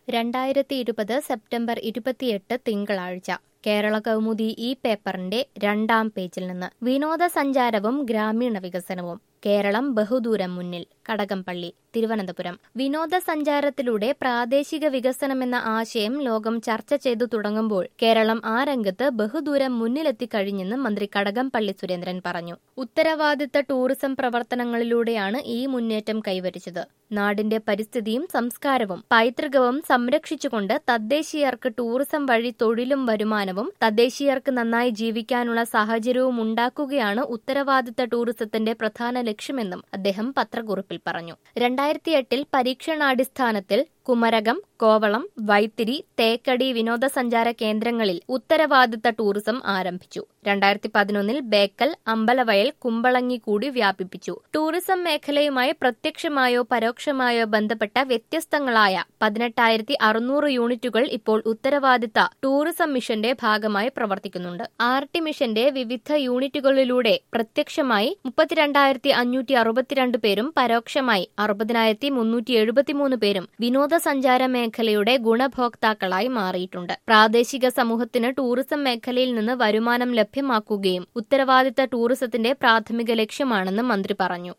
രണ്ടായിരത്തി ഇരുപത് സെപ്റ്റംബർ ഇരുപത്തിയെട്ട് തിങ്കളാഴ്ച കേരള കൗമുദി ഈ പേപ്പറിന്റെ രണ്ടാം പേജിൽ നിന്ന് വിനോദസഞ്ചാരവും ഗ്രാമീണ വികസനവും കേരളം ബഹുദൂരം മുന്നിൽ കടകംപള്ളി തിരുവനന്തപുരം വിനോദസഞ്ചാരത്തിലൂടെ പ്രാദേശിക വികസനമെന്ന ആശയം ലോകം ചർച്ച ചെയ്തു തുടങ്ങുമ്പോൾ കേരളം ആ രംഗത്ത് ബഹുദൂരം മുന്നിലെത്തിക്കഴിഞ്ഞെന്ന് മന്ത്രി കടകംപള്ളി സുരേന്ദ്രൻ പറഞ്ഞു ഉത്തരവാദിത്ത ടൂറിസം പ്രവർത്തനങ്ങളിലൂടെയാണ് ഈ മുന്നേറ്റം കൈവരിച്ചത് നാടിന്റെ പരിസ്ഥിതിയും സംസ്കാരവും പൈതൃകവും സംരക്ഷിച്ചുകൊണ്ട് തദ്ദേശീയർക്ക് ടൂറിസം വഴി തൊഴിലും വരുമാനവും തദ്ദേശീയർക്ക് നന്നായി ജീവിക്കാനുള്ള സാഹചര്യവും ഉണ്ടാക്കുകയാണ് ഉത്തരവാദിത്ത ടൂറിസത്തിന്റെ പ്രധാന ലക്ഷ്യമെന്നും അദ്ദേഹം പത്രക്കുറിപ്പിൽ പറഞ്ഞു രണ്ടായിരത്തി എട്ടിൽ പരീക്ഷണാടിസ്ഥാനത്തിൽ കുമരകം കോവളം വൈത്തിരി തേക്കടി വിനോദസഞ്ചാര കേന്ദ്രങ്ങളിൽ ഉത്തരവാദിത്ത ടൂറിസം ആരംഭിച്ചു രണ്ടായിരത്തി പതിനൊന്നിൽ ബേക്കൽ അമ്പലവയൽ കുമ്പളങ്ങി കൂടി വ്യാപിപ്പിച്ചു ടൂറിസം മേഖലയുമായി പ്രത്യക്ഷമായോ പരോക്ഷമായോ ബന്ധപ്പെട്ട വ്യത്യസ്തങ്ങളായ പതിനെട്ടായിരത്തി അറുന്നൂറ് യൂണിറ്റുകൾ ഇപ്പോൾ ഉത്തരവാദിത്ത ടൂറിസം മിഷന്റെ ഭാഗമായി പ്രവർത്തിക്കുന്നുണ്ട് ആർ ടി മിഷന്റെ വിവിധ യൂണിറ്റുകളിലൂടെ പ്രത്യക്ഷമായി മുപ്പത്തിരണ്ടായിരത്തി അഞ്ഞൂറ്റി അറുപത്തിരണ്ട് പേരും പരോക്ഷമായി അറുപതിനായിരത്തി മുന്നൂറ്റി എഴുപത്തിമൂന്ന് പേരും വിനോദസഞ്ചാര മേഖലയുടെ ഗുണഭോക്താക്കളായി മാറിയിട്ടുണ്ട് പ്രാദേശിക സമൂഹത്തിന് ടൂറിസം മേഖലയിൽ നിന്ന് വരുമാനം ലഭ്യമാക്കുകയും ഉത്തരവാദിത്ത ടൂറിസത്തിന്റെ പ്രാഥമിക ലക്ഷ്യമാണെന്ന് മന്ത്രി പറഞ്ഞു